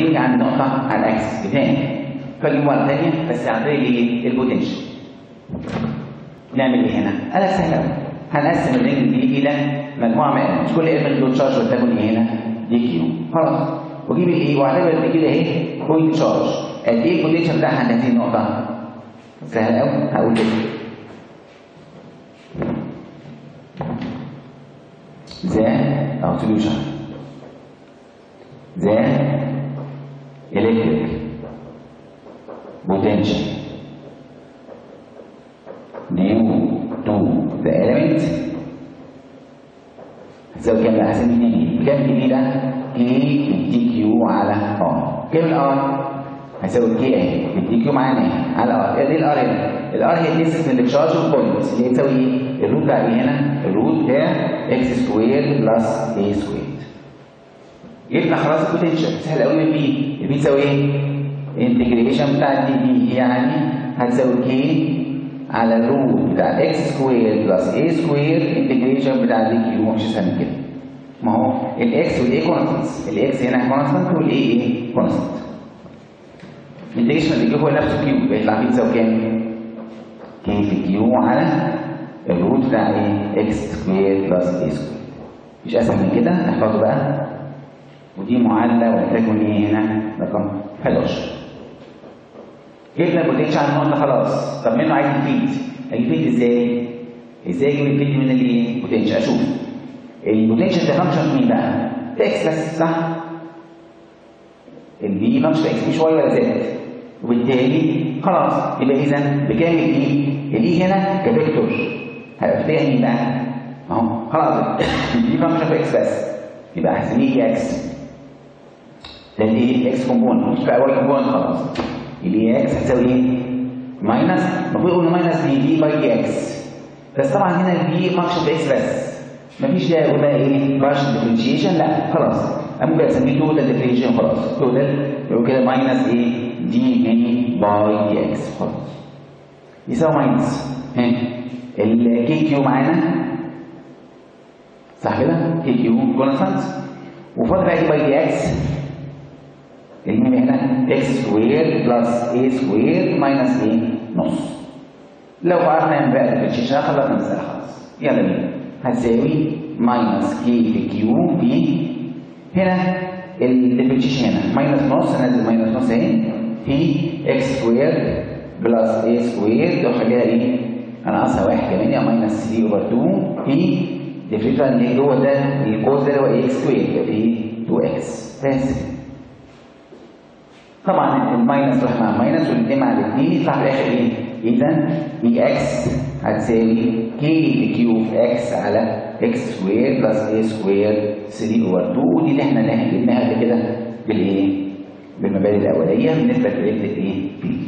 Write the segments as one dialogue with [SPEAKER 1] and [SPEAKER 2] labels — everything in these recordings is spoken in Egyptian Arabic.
[SPEAKER 1] ويجي عند نقطة على الأكسس بتاعي فاجيب مرة تانية بس عن طريق الايه؟ البوتنشال نعمل ايه هنا؟ قال لك سهل قوي هنقسم الرينج دي إلى مجموعة من مش كل ايلمنت له تشارج ولتكن ايه هنا؟ دي كيو خلاص واجيب الايه واعتبر ان كده اهي بوينت تشارج قد ايه البوتنشال بتاعها عند هذه النقطة؟ سهل قوي هقول كده ذا أو solution ذا electric potential due to the element هتساوي كام بقى؟ هسمي اتنين بكام كي ده؟ كي دي كيو على ار كام الار؟ هيساوي كي اهي الدي كيو معانا اهي على ار ايه دي الار هنا؟ الار هي ديستنس من التشارج والبوينت اللي هي تساوي ايه؟ الروت بتاع ايه هنا؟ الروت بتاع اكس سكوير بلس اي سكوير جبنا خلاص البوتنشال سهل قوي البي البي تساوي ايه؟ الانتجريشن بتاع الدي بي يعني هتساوي كي على الروت بتاع الاكس سكوير بلس اي سكوير انتجريشن بتاع الدي كيو مش اسهل من كده ما هو الاكس والاي كونستنتس الاكس هنا كونستنت والاي ايه كونستنت الانتجريشن اللي هو نفسه كيو بيطلع فيه تساوي كام؟ كي في كيو على الروت بتاع ايه؟ اكس سكوير بلس اي سكوير مش اسهل من كده نحفظه بقى ودي معادله ولتكن ايه هنا رقم 11 جبنا البوتنشال على النقطه خلاص طب منه عايز الفيد الفيد ازاي؟ ازاي اجيب الفيد من الايه؟ البوتنشال اشوف البوتنشال ده فانكشن مين بقى؟ ده اكس بس صح؟ البي فانكشن اكس مش واي ولا زد وبالتالي خلاص يبقى اذا بكام الاي؟ الاي هنا كفيكتور هيبقى في مين بقى؟ اهو خلاص البي فانكشن في اكس بس يبقى هسميه اكس ده الايه؟ اكس كومبوننت مش بقى واي كومبوننت خلاص اللي اكس هتساوي ايه؟ ماينس المفروض يقول ماينس دي في باي دي اكس بس طبعا هنا البي فانكشن في اكس بس مفيش ده يقول بقى ايه؟ بارشل ديفرنشيشن لا خلاص ممكن اسميه توتال ديفرنشيشن خلاص توتال يقول كده ماينس ايه؟ دي ان باي دي اكس خلاص يساوي ماينس ها الكي كيو معانا صح كده؟ كي كيو كونستانت وفاضل بقى دي باي دي اكس المهم هنا اكس سكوير بلس اي سكوير ماينس ايه؟ نص لو عرفنا من بقى الديفرنشيشن خلصنا المسألة خلاص يلا بينا هتساوي ماينس كي في كيو في هنا الديفرنشيشن هنا ماينس نص هنزل ماينس نص اهي في اكس سكوير بلس اي سكوير لو خليها ايه؟ انا اقصها واحد كمان يا ماينس 3 اوفر 2 في ديفرنشيشن اللي جوه ده الكوز ده اللي هو اكس سكوير يبقى في 2 اكس بس طبعا الماينس راح مع الماينس والاثنين مع الاثنين يطلع في الاخر ايه؟ اذا اي اكس هتساوي كي كيو في اكس على اكس سكوير بلس اي سكوير 3 اوفر 2 ودي اللي احنا جبناها قبل كده بالايه؟ بالمبادئ الاوليه بالنسبه للالكتريك ايه؟ فيلد.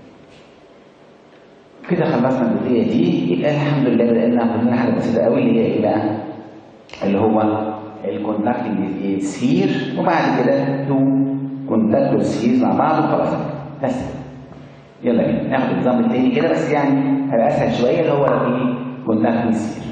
[SPEAKER 1] كده خلصنا الجزئيه دي يبقى الحمد لله بدانا ناخد لنا حاجه بسيطه قوي اللي هي ايه بقى؟ اللي هو الكونتاكتنج سفير وبعد كده تو كونتاكتور سيريز مع بعض وخلاص بس يلا بينا ناخد النظام التاني كده بس يعني هيبقى اسهل شويه اللي هو لو في كونتاكتور سير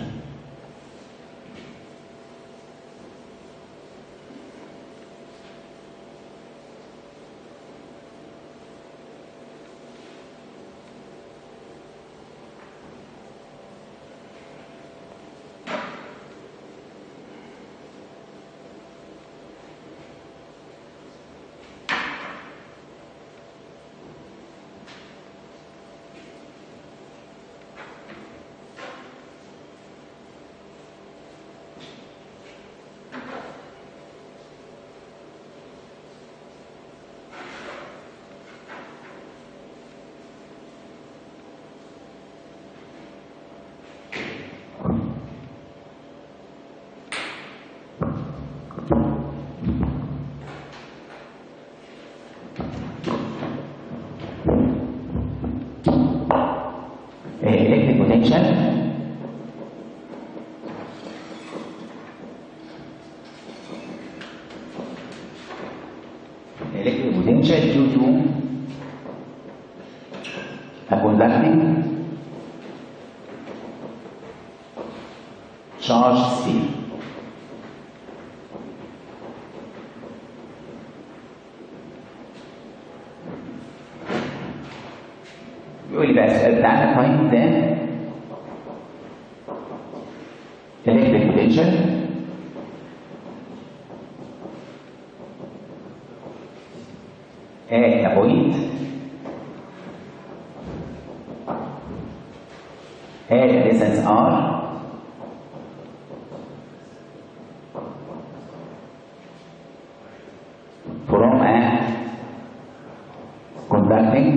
[SPEAKER 1] electric potential electric potential due to a conducting charge C بيقول لي بقى السؤال بتاعنا find the electric potential at a point at a distance r from a conducting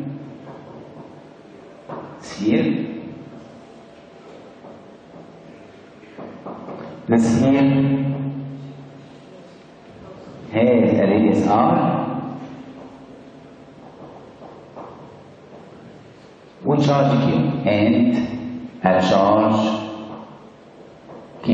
[SPEAKER 1] sphere the sphere has a radius r وcharge q and a charge q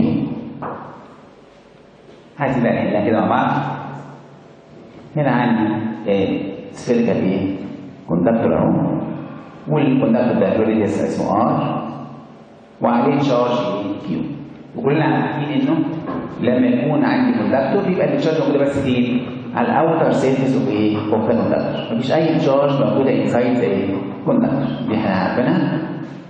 [SPEAKER 1] هتبقى نحلها كده مع بعض هنا عندي سفيريكال ايه كوندكتور اهو والكوندكتور ده ريديوس اسمه ار وعليه تشارج ايه كيو وكلنا عارفين انه لما يكون عندي كوندكتور بيبقى التشارج موجوده بس فين؟ على الاوتر سيرفيس اوف ايه؟ اوف ذا كوندكتور مفيش اي تشارج موجوده انسايد ذا ايه؟ كوندكتور دي احنا عارفينها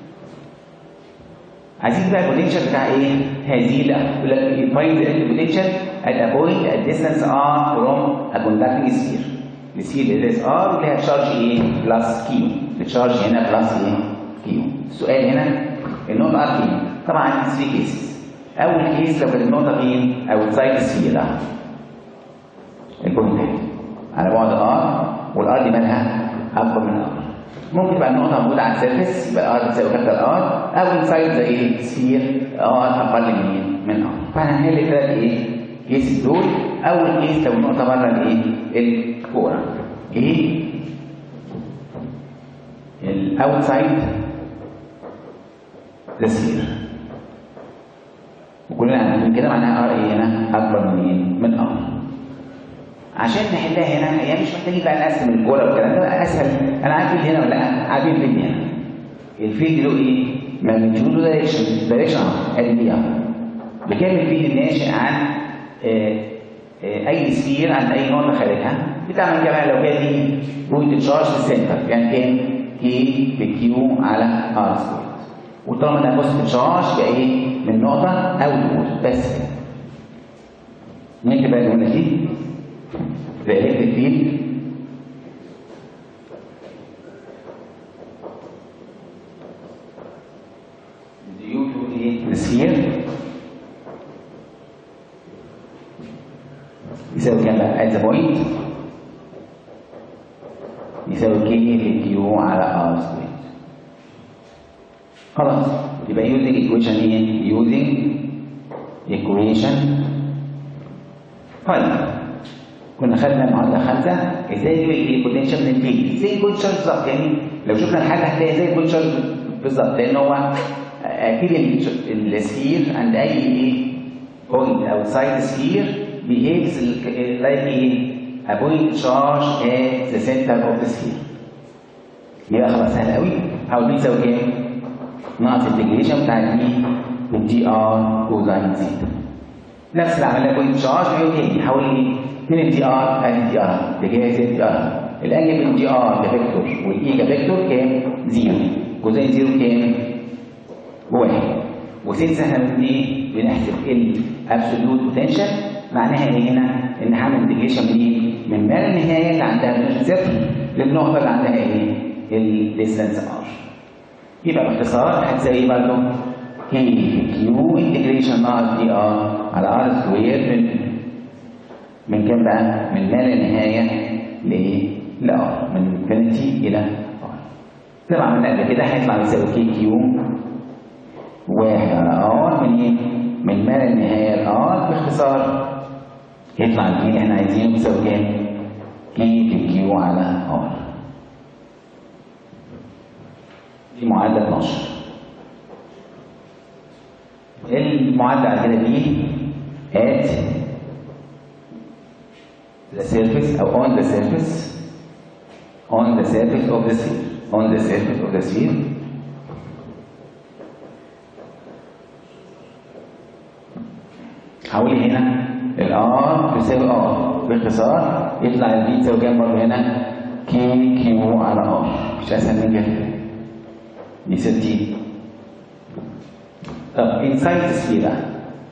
[SPEAKER 1] عايزين بقى البوتنشال بتاع ايه؟ هذه لا يقول لك find the potential at a point at distance r from a conducting sphere السفير اللي is r وليها تشارج ايه؟ بلس كيو التشارج هنا بلس ايه؟ كيو السؤال هنا النقطة ار فين؟ طبعا عندي 3 كيسز أول كيس لو كانت النقطة فين؟ اوتسايد السفير ده البوينت على بعد ار والار دي مالها أكبر من ار ممكن تبقى النقطة موجودة على السيرفيس يبقى ار بتساوي كابيتال ار أو انسايد زي ايه؟ سفير ار أقل من ايه؟ من ار فهنحل الثلاث ايه؟ كيس دول أول كيس لو النقطة بره الايه؟ الكورة ايه؟ الاوتسايد ذا سفير وكلنا عارفين كده معناها ار ايه هنا أكبر من ايه؟ من ار عشان نحلها هنا هي مش محتاجين بقى نقسم الكوره والكلام ده بقى اسهل انا عارف الفيلد هنا ولا لا عارفين الفيلد هنا الفيلد له ايه؟ ماجنتيود ودايركشن دايركشن ادي دي اهو بكام الفيلد الناشئ عن آه آه اي سفير عند اي نقطه خارجها بتعمل كمان لو كان دي بوينت تشارج في السنتر يعني كام؟ كي بكيو على ار سكوير وطالما ده بوزيتيف تشارج يبقى ايه؟ من نقطه او نقطه بس كده نكتب بقى الجمله دي the electric field due to the sphere يساوي كام بقى؟ at the point يساوي k في q على r سكوير خلاص يبقى using equation ايه؟ using equation طيب كنا خدنا المعادله خمسه ازاي نجيب البوتنشال من الفيلد زي البوتنشال بالظبط يعني لو شفنا الحاجه هتلاقي زي البوتنشال بالظبط لان هو اكيد السفير عند اي ايه بوينت اوتسايد سفير behaves like ايه a point charge at the center of the sphere يبقى خلاص سهل قوي هقول دي تساوي كام؟ ناقص الانتجريشن بتاع دي بالدي ار كوزاين زيتا نفس اللي عملناه بوينت شارج بيقول تاني حول ايه؟ من الدي ار ادي دي ار بجهاز الدي ار الانجل من الدي ار كفيكتور والاي كفيكتور كام؟ زيرو كوزين زيرو كام؟ بواحد وسينس احنا من ايه؟ بنحسب الابسولوت بوتنشال معناها ايه هنا؟ ان هعمل انتجريشن من ايه؟ من ما لا نهايه اللي عندها من صفر للنقطه اللي عندها ايه؟ الديستانس ار يبقى باختصار هتساوي برضه كي كيو انتجريشن ناقص دي ار على ار سكوير من من كام بقى؟ من ما لا نهايه لايه؟ لار من انفينيتي الى ار زي ما عملنا قبل كده هيطلع يساوي كي كيو واحد على ار من ايه؟ من ما لا نهايه لار باختصار يطلع اللي احنا عايزينه يساوي كام؟ كي في كيو على ار دي معادله 12 المعادله على كده دي at the surface or on the surface on the surface of the sphere on the surface of the sphere حولي هنا الار تساوي ار باختصار يطلع البي تساوي كام برضه هنا كي كيو على ار مش اسهل من كده دي 30 طب انسايد سفير بقى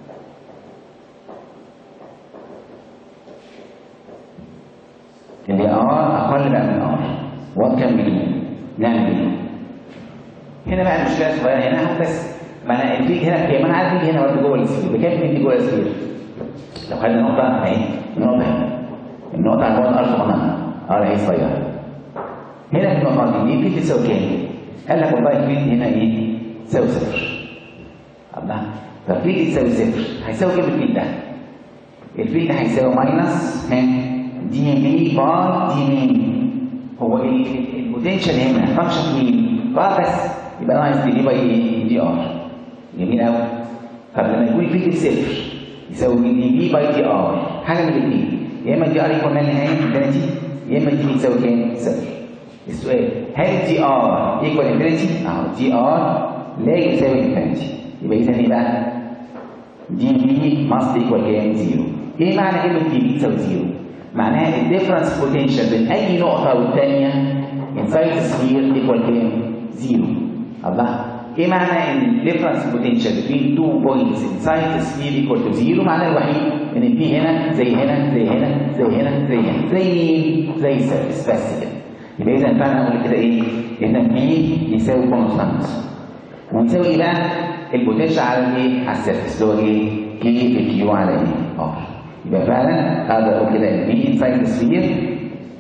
[SPEAKER 1] اللي ار اقل بقى من ار وات كان بي نعمل ايه؟ هنا بقى المشكله صغيره هنا اهو بس ما انا الفيج هنا بكام؟ انا عارف الفيج هنا برضه جوه السفير بكام الفيج جوه السفير؟ لو خدنا نقطه اهي النقطه هنا النقطه على بعد 1800 اه هي صغيره هنا في النقطه دي الفيج تساوي كام؟ قال لك والله الفيج هنا ايه؟ تساوي صفر الله فالفيج تساوي صفر هيساوي كام الفيج ده؟ الفيج ده هيساوي ماينس ها دي بي باي دي مين هو ايه البوتنشال هنا فانكشن مين بقى بس يبقى ناقص دي بي باي ايه دي ار جميل قوي طب لما يكون الفيج صفر يساوي دي بي باي دي ار حاجه من الاثنين يا اما دي ار يكون نهايه انفينيتي يا اما دي بي تساوي كام صفر السؤال هل دي ار ايكوال انفينيتي اهو دي ار لا يساوي انفينيتي يبقى اذا ايه بقى دي بي ماست ايكوال كام زيرو ايه معنى كلمه دي بي تساوي زيرو معناها الديفرنس بوتنشال بين اي نقطه والثانيه انسايد سفير ايكوال كام زيرو الله ايه معنى ان الديفرنس بوتنشال بين تو بوينتس انسايد سفير ايكوال تو زيرو معناه الوحيد ان البي هنا زي هنا زي هنا زي هنا زي هنا زي مين زي السيرفس بس كده يبقى اذا فعلا اقول كده ايه ان بي يساوي كونستانت ويساوي ايه بقى البوتنشال على الايه على السيرفس اللي هو ايه كي في كيو على ايه ار يبقى فعلا اقدر اقول كده ان بي انسايد سفير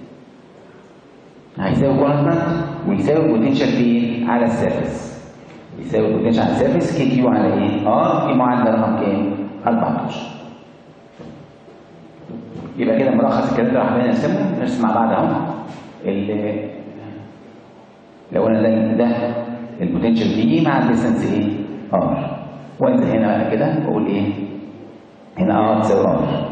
[SPEAKER 1] هيساوي كونستانت ويساوي بوتنشال فين على السيرفس يساوي بوتنشال على السيرفس كي كيو على ايه ار في معادله رقم كام 14 يبقى كده ملخص الكلام ده حابين نرسمه نرسم مع بعض اهو لو انا ده ده البوتنشال بي مع الديستنس ايه ار وانزل هنا بقى كده واقول ايه هنا ار تساوي ار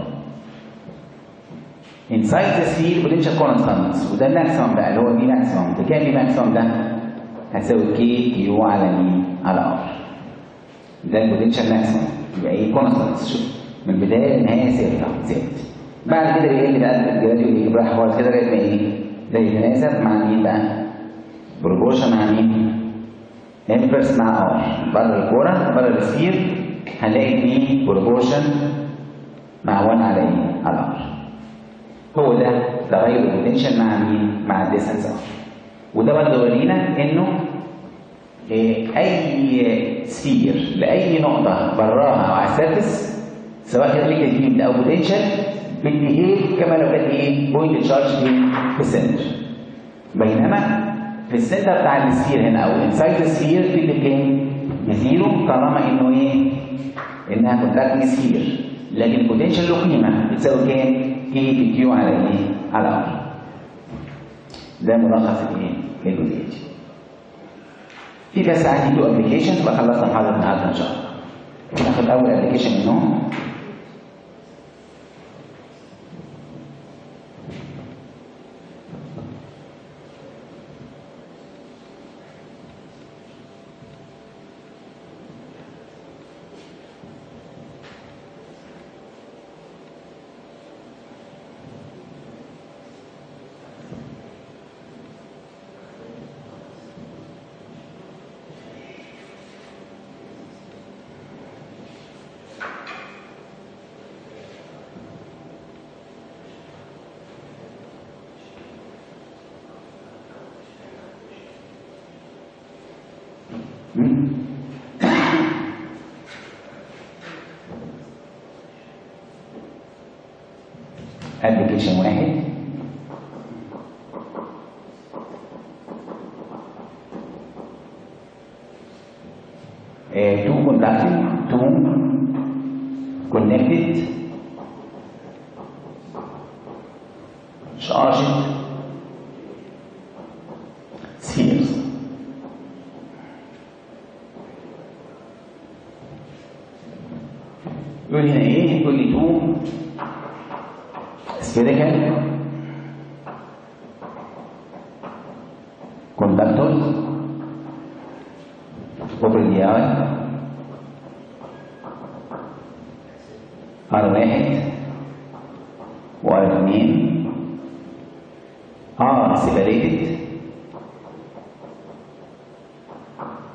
[SPEAKER 1] inside the sphere potential constants وده الماكسيمم بقى اللي هو بي ماكسيمم ده كام بي ماكسيمم ده؟ هتساوي كي كيو على مين؟ على ار ده البوتنشال ماكسيمم يبقى ايه كونستانتس شوف من البدايه للنهايه ثابت ثابت بعد كده بيقل بقى الجراديوال يجيب رايح خالص كده لغايه ما ايه؟ ده يتناسب مع مين بقى؟ بروبورشن مع مين؟ انفرس مع ار بره الكوره بره السفير هنلاقي فيه بروبورشن مع 1 على ايه؟ على ار هو ده تغير البوتنشال مع مين؟ مع الديستنس ار وده برضه يورينا انه إيه اي سفير لاي نقطه براها او على السيرفس سواء كان ليك جديد او بوتنشال بتبيهيف كما لو كانت ايه بوينت تشارج في السنتر بينما في السنتر بتاع السفير هنا او انسايد السفير في اللي كام بزيرو طالما انه ايه انها كونتاكت سفير لكن البوتنشال له قيمه بتساوي كام كي في كيو على ايه على ار ده ملخص الايه الجزئيه دي في بس عندي تو ابلكيشنز بقى خلصنا محاضره النهارده ان شاء الله ناخد اول ابلكيشن منهم ابلكيشن واحد two conducting two connected charged spheres يقول هنا ايه؟ يقول لي تو spherical conductors open the eye R واحد و R اثنين R separated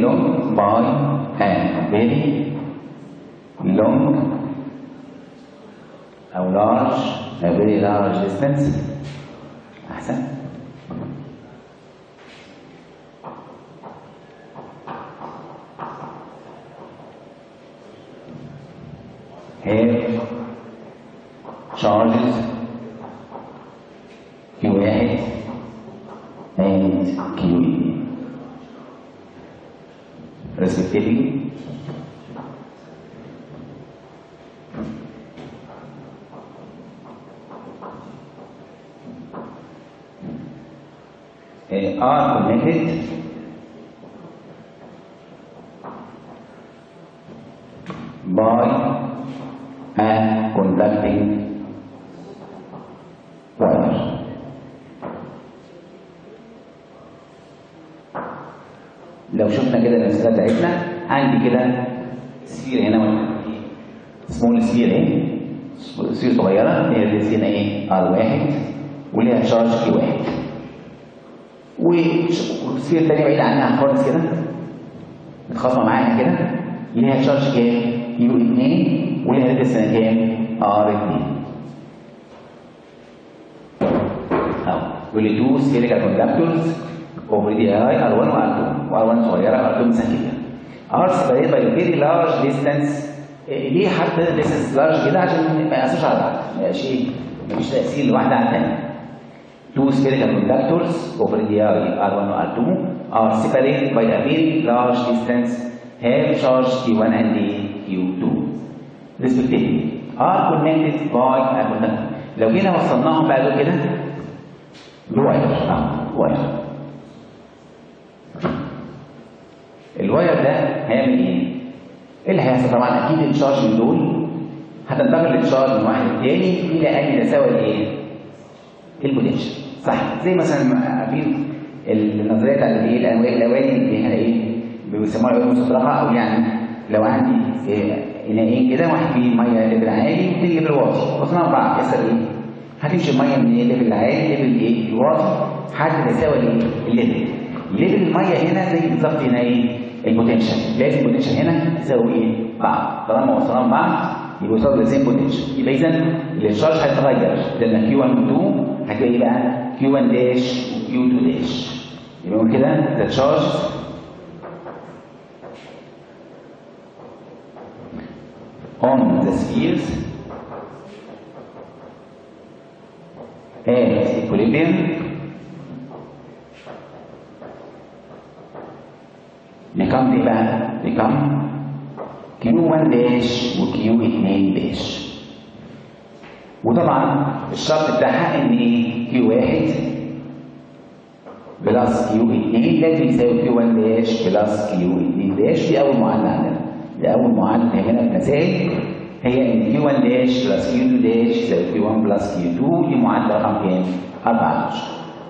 [SPEAKER 1] long by a very long أو large a very large distance أحسن have charges Q1 and Q respectively uh, are connected by a conducting wire. لو شفنا كده المسألة بتاعتنا عندي كده سفير هنا سمول سفير اهي سفير صغيرة هي اللي هنا ايه ار واحد وليها تشارج كي واحد وسفير تانية بعيد عنها خالص كده متخاصمة معاها كده ليها تشارج كام؟ يو 2 وليها ريدس كام؟ ار 2 اهو يقول لي تو سفيريكال كوندكتورز اوف دي اي ار 1 وار 2 وار 1 صغيره ار 2 مثلا كده ار سيبريت باي فيري لارج ديستانس ليه حط ديستانس لارج كده عشان ما يقاسوش على بعض ما يبقاش ايه مفيش تاثير لواحده على الثانيه two spherical conductors of radii R1 or R2 are separated by a very large distance have charge Q1 and Q2 respectively are connected by a conductor لو جينا وصلناهم بقى دول كده بواير اه واير الواير ده هيعمل ايه؟ ايه اللي هيحصل طبعا اكيد التشارج من دول هتنتقل التشارج من واحد للتاني الى ان تساوي الايه؟ البوتنشال صح زي مثلا عارفين النظريه بتاعت الايه الاواني اللي هنا ايه بيسموها العلوم المسطحه او يعني لو عندي اناءين كده واحد فيه ميه ليفل عالي والتاني ليفل واطي وصلنا بعض يحصل ايه؟ هتمشي الميه من الليفل العالي ليفل ايه؟ الواطي حتى تساوي الايه؟ الليفل ليفل الميه هنا زي بالظبط هنا ايه؟ البوتنشال لازم البوتنشال هنا تساوي ايه؟ بعض طالما وصلنا بعض يبقى يوصلوا لسيم بوتنشال يبقى اذا الشارج هيتغير لما كيو 1 و 2 هتلاقي بقى كيو 1 داش وكيو 2 داش يبقى نقول كده the charge on the spheres at equilibrium become ايه بقى؟ become Q1 داش و Q2 داش وطبعا الشرط بتاعها ان ايه Q1 بلس Q2 لازم يساوي Q1 داش بلس Q2 داش دي اول معادله عندنا دي اول معادله هنا في المسائل هي ان Q1 داش بلس Q2 داش يساوي Q1 بلس Q2 دي معادله رقم كام؟ 14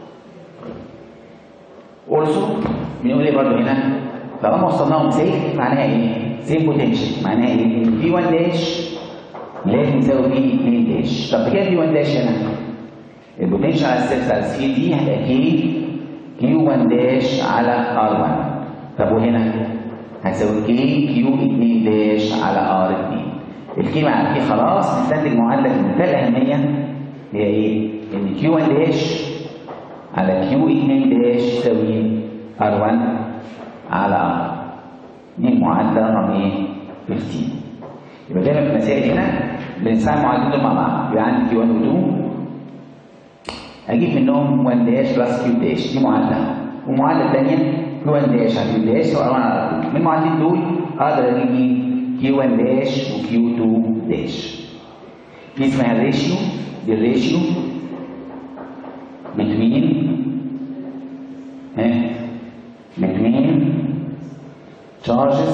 [SPEAKER 1] اولسو بنقول ايه برضه هنا طالما وصلناهم سيف معناها ايه؟ سيف بوتنشال معناها ايه؟ في 1 داش لازم يساوي في 2 داش طب كام في 1 داش هنا؟ البوتنشال على السيرفس على السفير دي هتبقى كي كيو 1 داش على ار 1 طب وهنا هتساوي كي كيو 2 داش على ار 2 الكي مع الكي خلاص نستنتج معادله في منتهى الاهميه هي ايه؟ ان كيو 1 داش على كيو 2 داش يساوي ار 1 على ار دي المعادله رقم ايه؟ 15 يبقى دايما في المسائل هنا بنستعمل المعادلتين دول مع بعض يبقى عندي كيو 1 و 2 اجيب منهم 1 داش بلس كيو داش دي معادله والمعادله الثانيه كيو 1 داش على كيو داش سواء على ار من المعادلتين دول اقدر اجيب كيو 1 داش وكيو 2 داش دي اسمها الريشيو دي الريشيو between ها between charges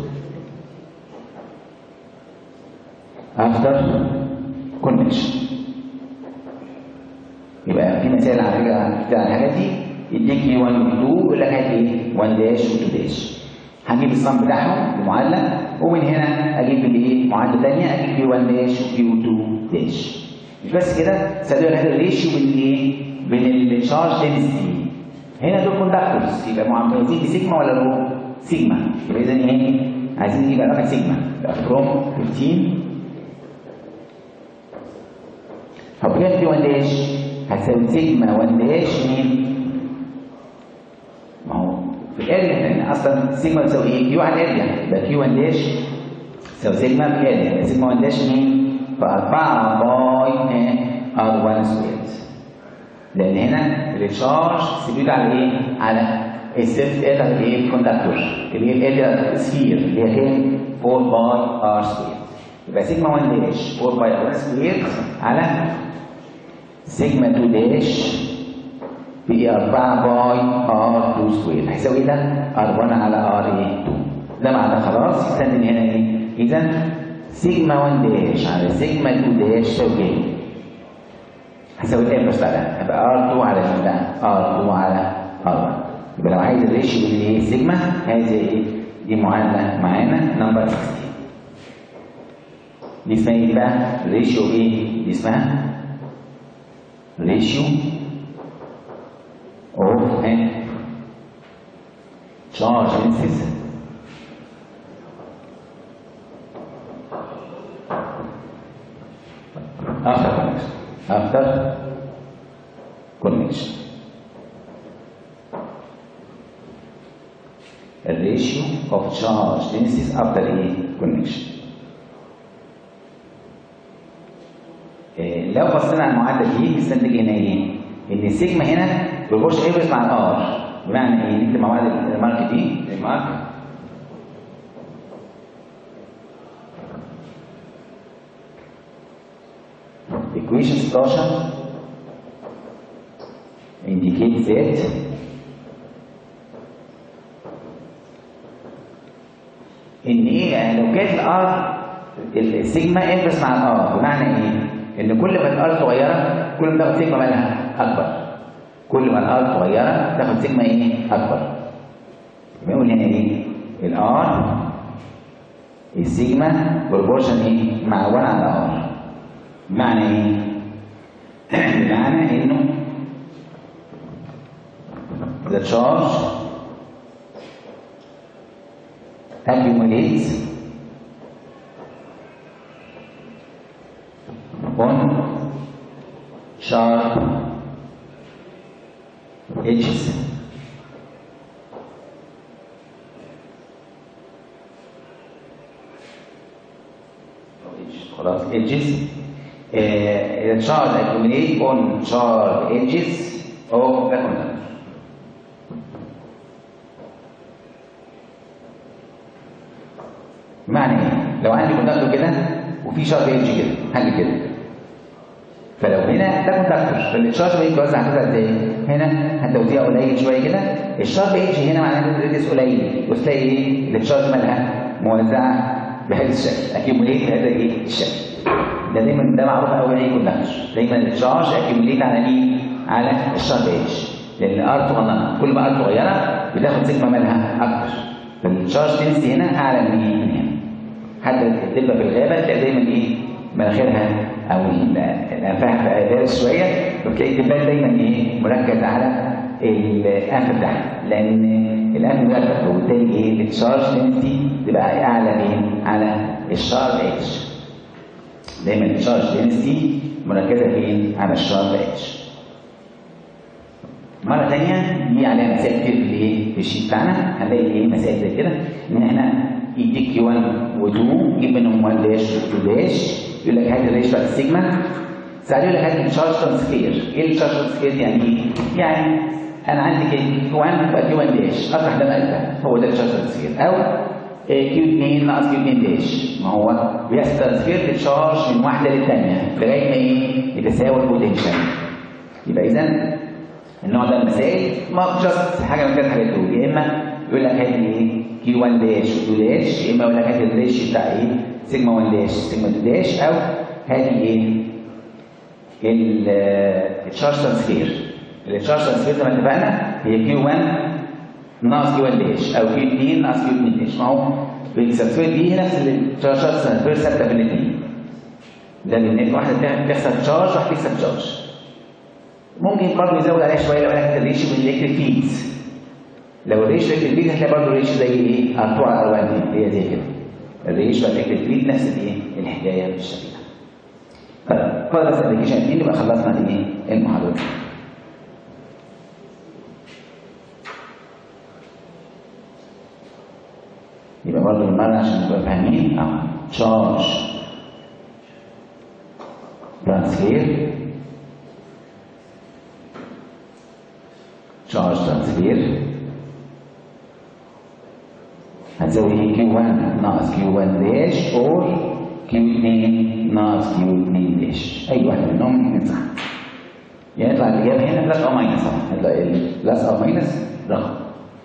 [SPEAKER 1] after connection يبقى في مسائل على فكره كده على الحاجات دي يديك 1 و 2 يقول لك هات ايه 1 داش و 2 داش هجيب الصم بتاعهم بمعادله ومن هنا اجيب الايه معادله ثانيه اجيب كيو 1 داش وكيو 2 داش مش بس كده استخدم هذا الريشيو بين ايه؟ بين الشارج دنسيتي هنا دول كوندكتورز يبقى معاملين بسيجما ولا رو؟ سيجما يبقى اذا ايه عايزين نجيب علاقه سيجما يبقى فروم 15 طب كام في 1 داش هتساوي سيجما 1 داش مين؟ ما هو في الاريا لان اصلا سيجما بتساوي ايه؟ كيو على الاريا يبقى كيو 1 داش تساوي سيجما في الاريا يبقى سيجما 1 داش مين؟ ف 4 باي ار 1 سكوير لان هنا التشارج سيبيد على ايه؟ على السيلف اريا اللي ايه؟ الكوندكتور اللي هي الاريا سفير اللي هي كام؟ 4 باي ار سكوير يبقى سيجما 1 داش 4 باي ار 1 سكوير على سيجما 2 داش في 4 باي ار 2 سكوير هيساوي ده ار 1 على ار ايه 2 ده مع ده خلاص استنى من هنا ايه اذا سيجما 1 داش على سيجما 2 داش تساوي كام؟ هيساوي الانفرس بقى ده يبقى ار 2 على ده ار 2 على ار 1 يبقى لو عايز الريشيو اللي ايه سيجما هذه ايه دي معادله معانا نمبر 16 دي اسمها ايه بقى؟ ريشيو ايه؟ دي اسمها ratio of a charge in system. After connection. After connection. A ratio of charge densities after a connection. لو بصينا على المعادله دي نستنتج هنا ايه؟ ان السيجما هنا بيخش ايفرس مع الار بمعنى ايه؟ نكتب مع بعض المارك دي المارك equation 16 indicates that ان ايه يعني لو كانت الار السيجما انفرس مع الار بمعنى ايه؟ ان كل ما الار صغيره كل ما تاخد سيجما مالها اكبر كل ما الار صغيره تاخد سيجما ايه اكبر بيقول هنا ايه الار السيجما بروبورشن ايه مع 1 على ار بمعنى ايه بمعنى انه the charge accumulates on sharp edges. خلاص edges uh, the charge accumulate on sharp edges of the conductor. معنى ايه؟ لو عندي كوندكتور كده وفي شارب ايدج كده حاجه كده فلو هنا ده كوندكتور فالشارب ايدج بيوزع كده ازاي؟ هنا هتوزيع قليل شويه كده الشارب ايدج هنا معناه ان الريديوس قليل وتلاقي ايه؟ الشارب مالها موزعه بهذا الشكل اكيوميليت بهذا ايه؟ الشكل ده دايما ده معروف قوي اي كوندكتور دايما الشارج اكيوميليت على مين؟ على الشارب ايدج لان الار صغننه كل ما ار صغيره بتاخد سيجما مالها اكتر فالشارج دنسي هنا اعلى من ايه؟ من هنا حتى الدبه في الغابه تلاقي دايما ايه مناخيرها او الانفاق دارس شويه وتلاقي الدبان دايما ايه مركز على الانف بتاعها لان الانف مركز وبالتالي ايه التشارج دنسيتي تبقى اعلى من على الشارب اتش دايما التشارج دنسيتي مركزه فين على الشارب اتش مرة تانية دي عليها مسائل كتير في الايه؟ في الشيت بتاعنا هنلاقي ايه مسائل زي كده ان احنا يديك كيو 1 و2 يجيب منهم 1 داش و2 داش يقول لك هات الريش بتاعت السيجما ساعات يقول لك هات الشارج ترانسفير ايه الشارج ترانسفير يعني ايه؟ يعني انا عندي كيو 1 يبقى كيو 1 داش اطرح ده نقل هو ده الشارج ترانسفير او كيو 2 ناقص كيو 2 داش ما هو بيحصل ترانسفير للشارج من واحده للثانيه لغايه ما ايه؟ يتساوى البوتنشال يبقى اذا النوع ده من المسائل ما جاست حاجه من ثلاث حاجات دول يا اما يقول لك هات لي ايه كيو 1 داش و2 داش يا اما يقول لك هات الريش بتاع ايه سيجما 1 داش سيجما 2 داش او هات لي ايه التشارج ترانسفير التشارج ترانسفير زي ما اتفقنا هي كيو 1 ناقص كيو 1 داش او كيو 2 ناقص كيو 2 داش ما هو الترانسفير دي نفس التشارج ترانسفير ثابته في الاثنين ده لان واحده بتحصل تشارج واحده بتحصل تشارج ممكن برضه يزود عليها شويه لو انا الريشيو من الالكتريك فيلدز لو الريشيو الكتريت هتلاقي برضه الريشيو زي ايه؟ ار2 على ار1 هي زي كده الريشيو الكتريت نفس الايه؟ الحكايه بالشكل ده طيب فاضل بس ابلكيشن 2 يبقى خلصنا الايه؟ المحاضره يبقى برضه بالمره عشان نبقى فاهمين اهو تشارج ترانسفير تشارج ترانسفير هتساوي ايه كيو 1 ناقص كيو 1 داش اور كيو 2 ناقص كيو 2 داش اي واحد منهم الاثنين صح يعني يطلع الاجابه هنا بلس او ماينس صح يطلع البلس او ماينس رقم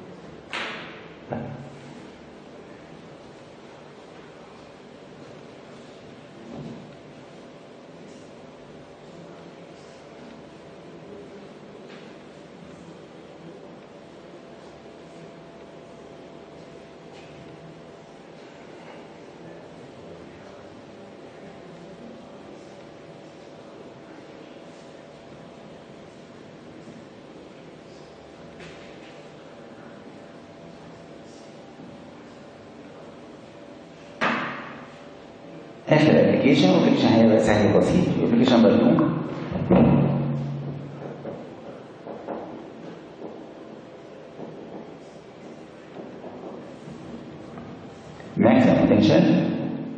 [SPEAKER 1] اخر ابلكيشن وابلكيشن هيبقى سهل بسيط ابلكيشن نمبر 2 maximum potential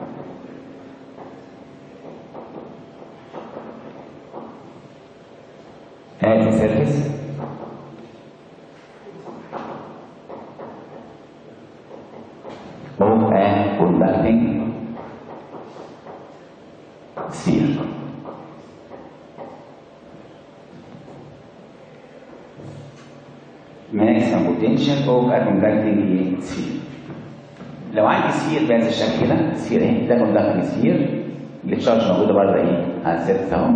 [SPEAKER 1] at the surface of a conducting sphere. Maximum potential of a conducting sphere. لو عندي سفير بهذا الشكل كده سفير اهي ده كوندكتنج سفير التشارج موجوده بره ايه على السيرفس اهو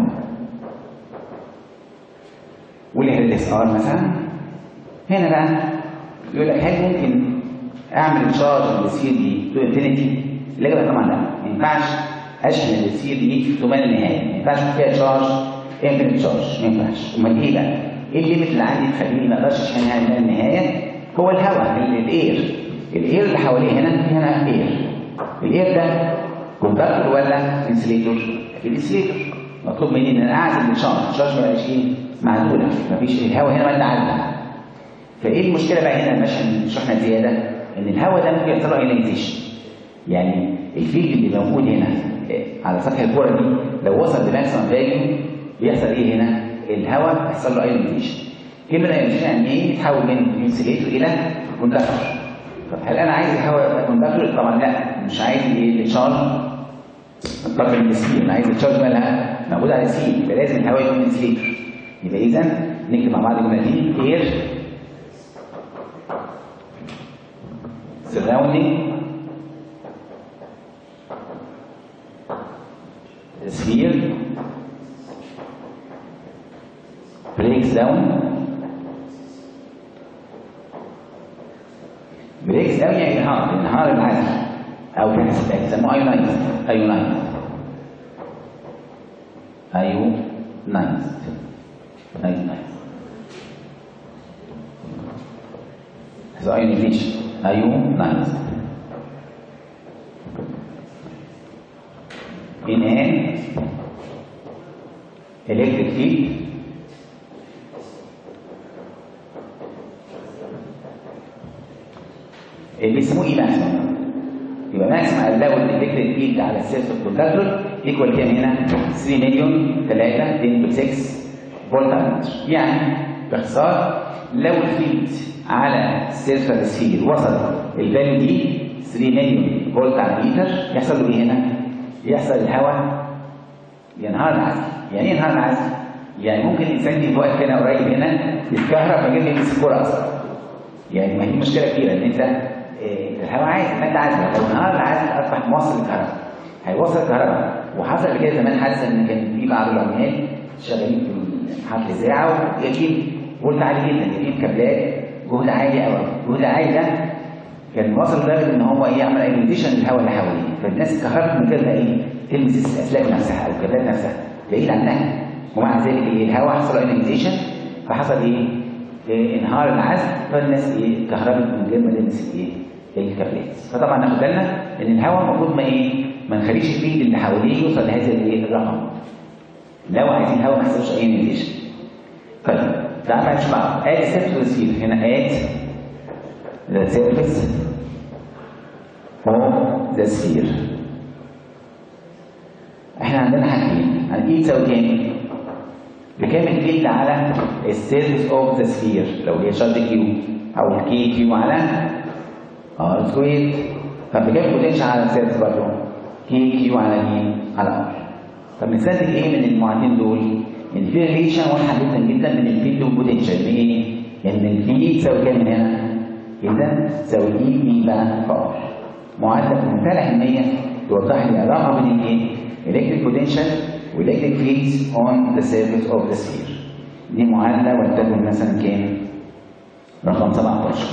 [SPEAKER 1] واللي اس ار مثلا هنا بقى يقول لك هل ممكن اعمل تشارج للسفير دي تو انفينيتي؟ الاجابه طبعا لا ما ينفعش اشحن السفير دي تو مان النهايه ما ينفعش فيها تشارج انفينيت تشارج ما ينفعش امال ايه بقى؟ ايه الليميت اللي عندي تخليني ما اقدرش اشحنها لما النهايه؟ هو الهواء الاير الاير اللي حواليه هنا هنا اير الاير ده كوندكتور ولا انسليتور؟ اكيد انسليتور مطلوب مني ان انا اعزل الشارج الشارج ما يبقاش ايه معزوله مفيش الهواء هنا ماده عازله فايه المشكله بقى هنا المشحن شحنه زياده ان الهواء ده ممكن يحصل له ايونيزيشن يعني الفيلد اللي موجود هنا على سطح الكره دي لو وصل لماكسيمم فاليو بيحصل ايه هنا؟ الهواء يحصل له ايونيزيشن كلمه ايونيزيشن يعني ايه؟ يتحول من انسليتور الى كوندكتور طب هل انا عايز الهواء يبقى كوندكتور؟ طبعا لا مش عايز ايه التشارج الطرف النسبي انا عايز التشارج مالها موجود على السي يبقى لازم الهواء يكون انسليتور يبقى اذا نكتب مع بعض الجمله دي اير surrounding the sphere breaks down بريكس داون يعني انهار انهار العزل او كان يسموه ايونايز ايونايز ايونايز ايونايز So ionization ionized in an electric field اللي اسمه ايه ماكسيمم يبقى ماكسيمم لو الالكتريك فيلد على السيرفس كوندكتور ايكوال كام هنا 3 مليون 3 10 6 فولت يعني باختصار لو الفيلد على السيرفس سفير وصل الفاليو دي 3 مليون فولت على متر يحصل له ايه هنا؟ يحصل الهواء ينهار العزل يعني ايه ينهار العزل؟ يعني ممكن الانسان يجي واقف هنا قريب هنا يتكهرب من غير ما يلمس الكوره اصلا يعني ما هي مشكله كبيره ان انت إيه الهواء عايز ماده عازله لو انهار العزل اصبح موصل الكهرباء هيوصل الكهرباء وحصل قبل كده زمان حادثه ان كان في بعض العمال شغالين في حفل اذاعه وجايبين فولت عالي جدا جايبين كابلات جهد عالي قوي جهد عالي ده كان واصل لدرجه ان هو ايه يعمل ايونيزيشن للهواء اللي حواليه فالناس اتكهربت من غير ما ايه تلمس الاسلاك نفسها او الكابلات نفسها بعيد عنها ومع ذلك ايه الهواء حصل ايونيزيشن فحصل ايه إيه انهار العزل فالناس ايه كهربت من غير ما نلمس ايه الكابلات فطبعا ناخد بالنا ان الهواء المفروض ما ايه ما نخليش الفيد اللي حواليه يوصل لهذا الايه الرقم لو عايزين هواء ما يحصلش اي نيزيشن طيب تعالى نشوف بعض اد سيرفيس فيل هنا اد ذا سيرفيس اوف ذا سفير احنا عندنا حاجتين هنجيب تساوي كام؟ بكام الفيلد على السيرفيس اوف ذا سفير لو هي شرط كيو او الكي كيو على ار سكوير طب بكام البوتنشال على السيرفيس برضه؟ كي كيو على مين؟ على ار طب نستنتج ايه من المعادلين دول؟ ان في ريليشن واضحه جدا جدا بين الفيلد والبوتنشال ان ايه؟ ان الفي تساوي كام من هنا؟ اذا تساوي اي بي بقى في ار معادله بمنتهى الاهميه توضح لي علاقه بين الايه؟ electric potential electric fields on the surface of the sphere دي معادله ولتكن مثلا كام؟ رقم 17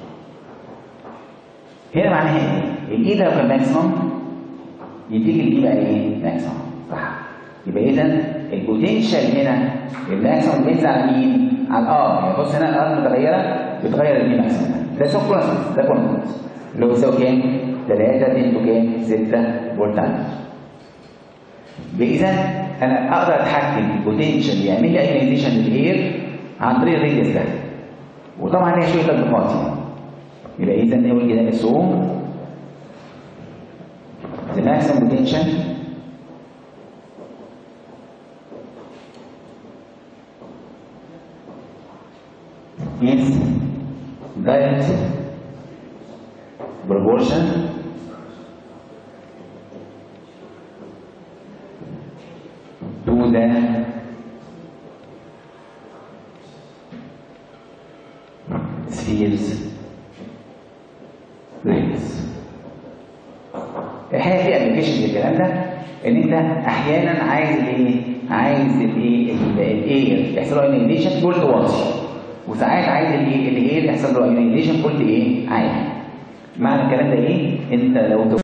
[SPEAKER 1] هنا معناها ايه؟ الاي ده لو كان ماكسيموم يديك الاي بقى ايه؟ ماكسيموم صح يبقى اذا البوتنشال هنا الماكسيموم بينزل على مين؟ على الار يعني بص هنا الار متغيره بتغير الاي ماكسيموم ده سو كونستنت ده كونستنت اللي هو بيساوي كام؟ 3 انتو كام؟ 6 فولت بإذا أنا أقدر أتحكم في البوتنشال يعمل لي ايونيزيشن للإير عن طريق الريديوس ده وطبعا ليها شوية تطبيقات يعني يبقى إذا نقول كده اس او the maximum potential is direct proportion to the spheres radius الحقيقه في ابلكيشن للكلام ده ان انت احيانا عايز الايه؟ عايز الايه؟ الاير يحصل له ايونيزيشن فولت واطي وساعات عايز الايه؟ الاير يحصل له ايونيزيشن فولت ايه؟ عالي معنى الكلام ده ايه؟ انت لو